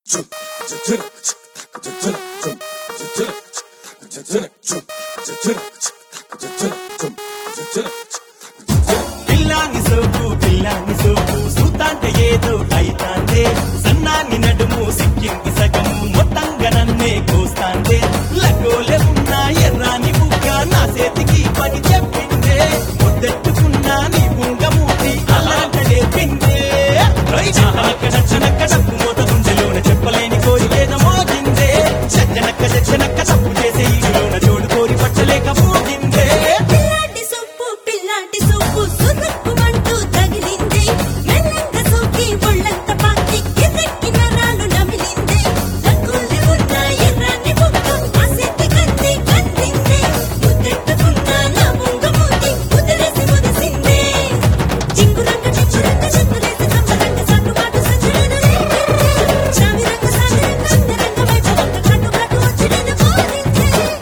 పిల్లాని సోపు పిల్లాని సోపు సూతాంటే ఏదో అయితాందే సన్నాని నడుము సిక్కింది సగము మొత్తంగా నన్నే కోస్తాందే లగోలే ఉన్న ఎర్రాని బుగ్గ నా చేతికి పని చెప్పిందే ముద్దెట్టుకున్నా నీ బుంగమూటి అలాంట నేర్పిందే చనక్క చచ్చనక్క తప్పు మోత గుండెలోన చెప్పలేని కోరికేదో మోగిందే చచ్చనక్క చచ్చనక్క తప్పు చేసే ఈలోన జోడు కోరి పట్టలేకపోయిందే పిల్లాటి సొప్పు పిల్లాటి సొప్పు సురుక్కుమంటూ తగిలింది మెల్లంగా సోకి ఒళ్ళంత పాకి కిర్రెక్కి నరాలు నమిలింది తక్కువే ఉన్న ఎర్రాని బుగ్గ ఆసక్తి కత్తి కందింది ముద్దెట్టుకున్న నా ముంగ మూతి ముదిరేసి ముదిసింది చింగురంగ చిచ్చురంగ చిందులేసి సంబరంగ సన్నుబాటు సంచులను రేపింది చావిరంగ సావిరంగ అంతరంగ వైభవంగ కన్ను కాటు వచ్చి నన్ను కోరింది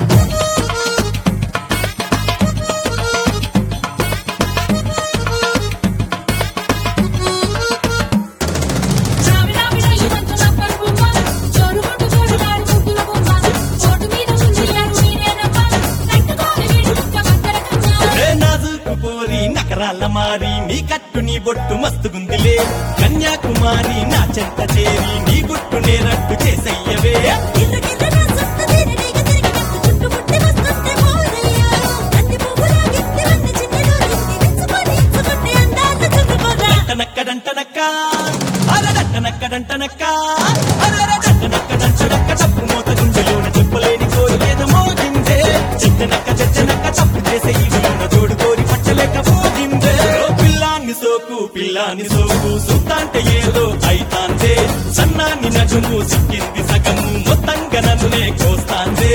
ఏ నాజుకు పోరి నకరాల మారి నీ కట్టు నీ బొట్టు మస్తుగుందిలే కన్యాకుమారి నా చెంత చేరి నీ గుట్టు నేరట్టు చేసయ్యవే డంటనక్కడంటనక్క అరడంటనక్కడంటనక్క అరడంటనక్కడంటనక్క తప్పు మోత గుండెలోన చెప్పలేని కోరికేదో మోగిందే చిట్టనక్క చచ్చనక్క తప్పు చేసే ఈలోన జోడు కోరి పట్టలేకపోయిందే ఓ పిల్లాన్ని సోకు పిల్లాని సోకు సుత్తాంటే ఏదో అయితాందే సన్నాన్ని నజుము సిక్కింది సగము మొత్తంగా నన్నునే కోస్తాందే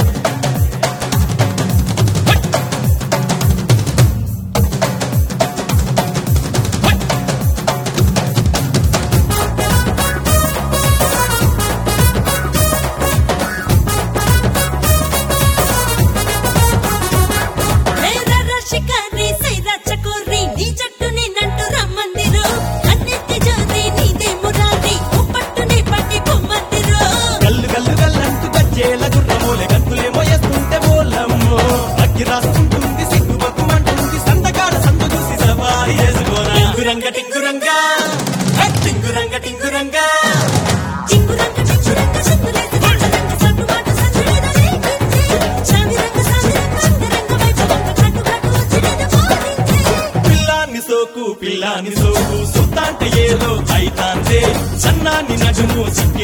గల్లు గల్లు గల్లంటూ గజ్జేల గుర్రమోలే గంతులేమో ఎత్తుంటే బోలమ్మో అగ్గి రాసుకుంటుంది సిగ్గు బక్కుమంటుంది సందకాడ సందు చూసి సవారి చేసుకోరా టింగురంగ టింగురంగా హే, టింగురంగ టింగురంగా పిల్లాన్ని సోకు పిల్లాని సోకు సుత్తాంటే ఏదో అయితాందే సన్నాన్ని నజుము సిక్కి